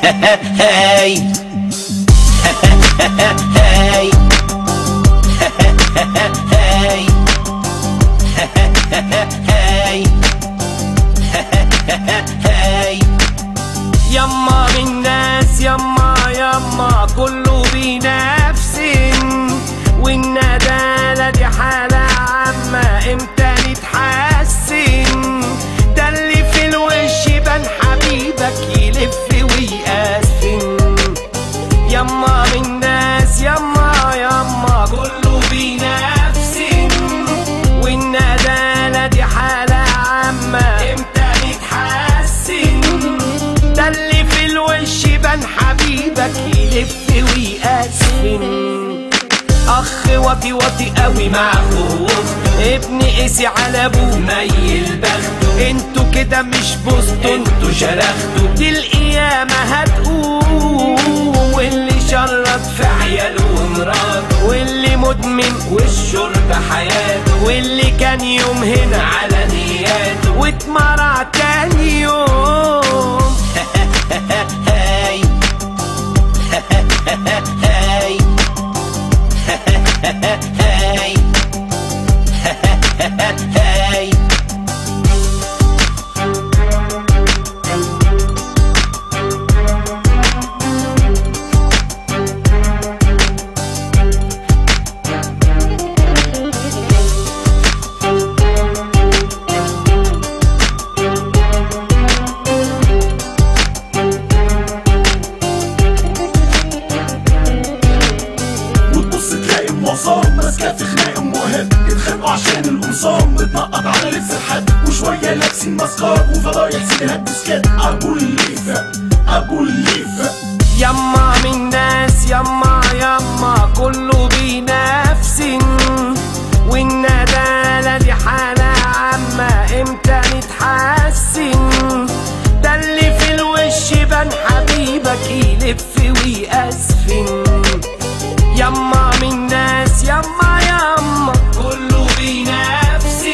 hey. hey. hey. hey. hey. يما من ناس يما يما كله بنفس والندالة دي حالة عامة امتى نتحسن ده اللي في الوش بان حبيبك يلف ويقسم يما من ناس يما يما كله بنفس والندالة دي حالة عامة امتى نتحسن ده اللي في الوش بان حبيبك يلف ويقسم اخ واطي واطي قوي مع خوف ابن قسي على ابوه ميل بخته انتوا كده مش بوستوا انتوا شرختوا دي القيامة هتقوم واللي شرط في عياله ومراته واللي مدمن والشرب حياته واللي كان يوم هنا على نياته واتمرع تاني يوم hey. hey. hey. hey. وتبص تلاقي المعصام ماسكه في خناق مهم اتخانقوا عشان القمصان بتنقط على لبس الحد وشويه لابسين ماسكات وفضايح سيدها الديسكات ابو الليفه ابو الليفه يما من ناس يما يما كله بنفس والندالة دي حالة عامة امتى نتحسن ده اللي في الوش بان حبيبك يلف ويقسفن يما من ناس يما يما كله بنفس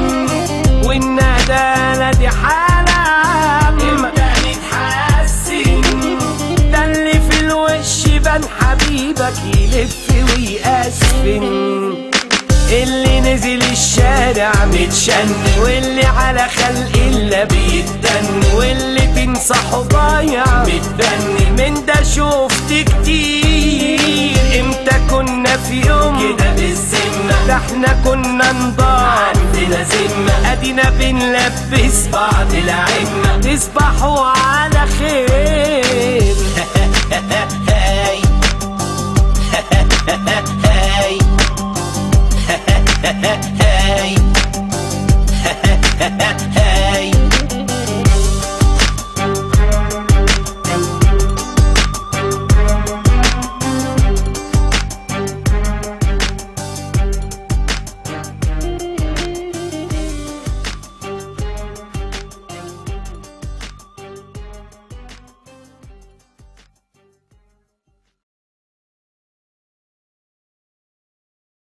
والندالة دي حالة عامة امتى نتحسن ده اللي في الوش بان حبيبك يلف ويقسفن اللي نزل الشارع متشن واللي على خلق الله بيتدن واللي تنصحه ضايع متبني من ده شفت كتير امتى كنا في يوم كده بالذمة ده احنا كنا نضاع عندنا ذمة ادينا بنلبس بعض العمة تصبحوا على خير